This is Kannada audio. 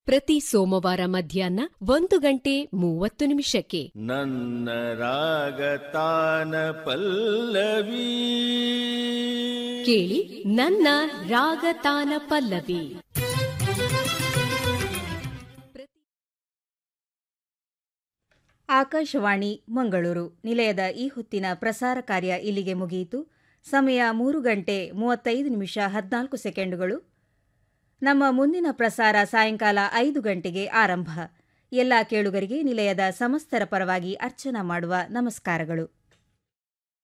ಪ್ರತಿ ಸೋಮವಾರ ಮಧ್ಯಾಹ್ನ ಒಂದು ಗಂಟೆ ಮೂವತ್ತು ನಿಮಿಷಕ್ಕೆ ನನ್ನ ರಾಗತಾನ ಪಲ್ಲವಿ ಕೇಳಿ ನನ್ನ ರಾಗತಾನ ಪಲ್ಲವಿ ಆಕಾಶವಾಣಿ ಮಂಗಳೂರು ನಿಲಯದ ಈ ಹೊತ್ತಿನ ಪ್ರಸಾರ ಕಾರ್ಯ ಇಲ್ಲಿಗೆ ಮುಗಿಯಿತು ಸಮಯ ಮೂರು ಗಂಟೆ ಮೂವತ್ತೈದು ನಿಮಿಷ ಹದಿನಾಲ್ಕು ಸೆಕೆಂಡುಗಳು ನಮ್ಮ ಮುಂದಿನ ಪ್ರಸಾರ ಸಾಯಂಕಾಲ ಐದು ಗಂಟೆಗೆ ಆರಂಭ ಎಲ್ಲ ಕೇಳುಗರಿಗೆ ನಿಲಯದ ಸಮಸ್ತರ ಪರವಾಗಿ ಅರ್ಚನಾ ಮಾಡುವ ನಮಸ್ಕಾರಗಳು